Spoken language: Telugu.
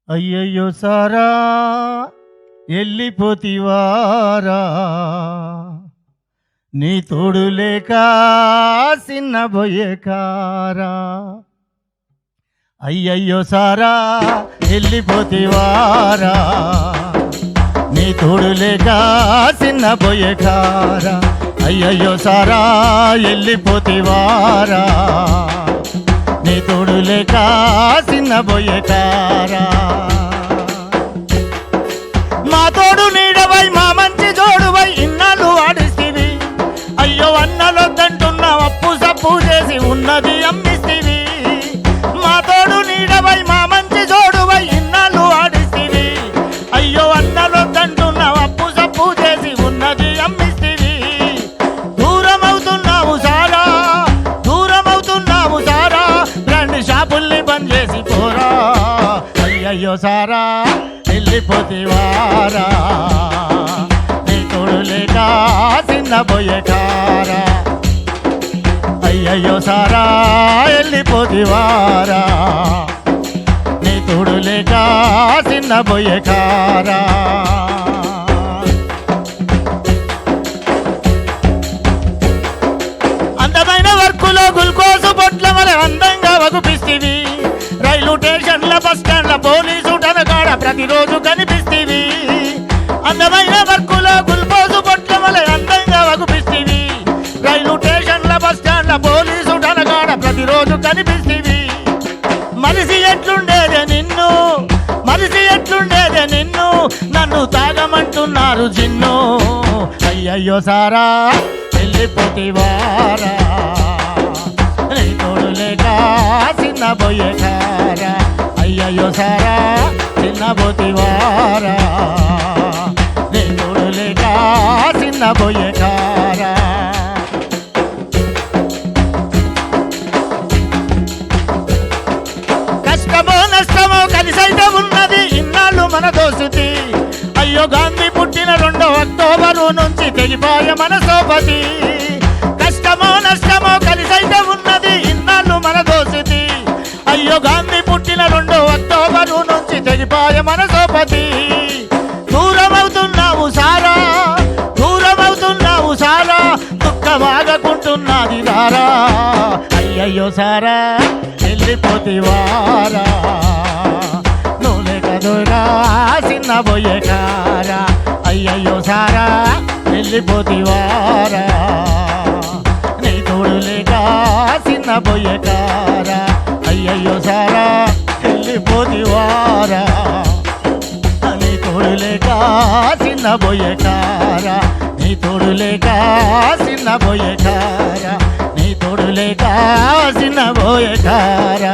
అయ్యయ్యో సారా ఎల్లిపోతివారా నీ తోడు లేక సిన్నబోయే కారా అయ్యయ్యో సారా ఎల్లిపోతివారా నీ తోడు లేక సిన్నబోయే కారా అయ్యయ్యో సారా ఎల్లిపోతివారా నీ తోడు లేక సిన్నబోయే కారా మా తోడు నీడవై మా మంచి జోడువై ఇన్నాళ్ళు ఆడిస్తివి అయ్యో అన్నలొద్దంటున్నా అప్పు సప్పు చేసి ఉన్నది అమ్మిస్తివి మా తోడు నీడవై మా మంచి జోడువై ఇన్నాళ్ళు ఆడిస్తివి అయ్యో అన్నలొద్దంటున్నా అప్పు సప్పు చేసి ఉన్నది అమ్మిస్తివి దూరం అవుతున్నావు సారా దూరం అవుతున్నావు సారా రెండు షాపుల్ని బంద్ చేసి పోరా అయ్యయ్యో సారా వెళ్ళిపోతేవారా నీ తోడు లేక చిన్నబోయే కారా అయ్యయ్యో సారా వెళ్ళిపోతేవారా నీ తోడు లేక చిన్నబోయే కారా అందమైన వర్కులో గుల్కోసు బొట్ల వలె అందంగా వగుపిస్తివి రైలు స్టేషన్ల బస్ స్టాండ్ల పోలీసు టనకాడ ప్రతిరోజు కనిపిస్తివి అందమైన వర్కులో గుల్కోసు బొట్ల వలె అందంగా వగుపిస్తివి రైలు స్టేషన్ల బస్ స్టాండ్ల పోలీసు టనకాడ ప్రతిరోజు కనిపిస్తివి మనిషి ఎట్లుండేదే నిన్ను మనిషి ఎట్లుండేదే నిన్ను నన్ను తాగమంటున్నారు జిన్ను అయ్యయ్యో సారా వెళ్ళిపోతేవారా నీ తోడు లేక చిన్నబోయే కారా అయ్యయ్యో సారా చిన్నబోతివారా నీ తోడు లేక చిన్నబోయే కారా కష్టమో నష్టమో కలిసైతే ఉన్నది ఇన్నాళ్ళు మన దోసుతి అయ్యో గాంధీ పుట్టిన రెండో అక్టోబరు నుంచి తెగిపోయే మన సోపతి కష్టమో నష్టమో కలిసైతే ఉన్నది ఇన్నాళ్ళు మన దోసుతి అయ్యో గాంధీ పుట్టిన రెండో అక్టోబరు నుంచి తెగిపోయే మన సోపతి దూరం అవుతున్నావు సారా దూరం అవుతున్నావు సారా దుఃఖమాగకుంటున్నది దారా అయ్యయ్యో సారా వెళ్ళిపోతేవారా నువ్వు లేక దూరా చిన్న బొయ్యే కారా అయ్యయ్యో సారా వెళ్ళిపోతేవారా నీ తోడు లేక చిన్న బొయ్యే కారా అయ్యయ్యో సారా వెళ్ళిపోతేవారా నీ తోడు లేక చిన్న బొయ్యే కారా నీ తోడు లేక చిన్న బొయ్యే కారా నీ తోడు లేక చిన్న బోయే కారా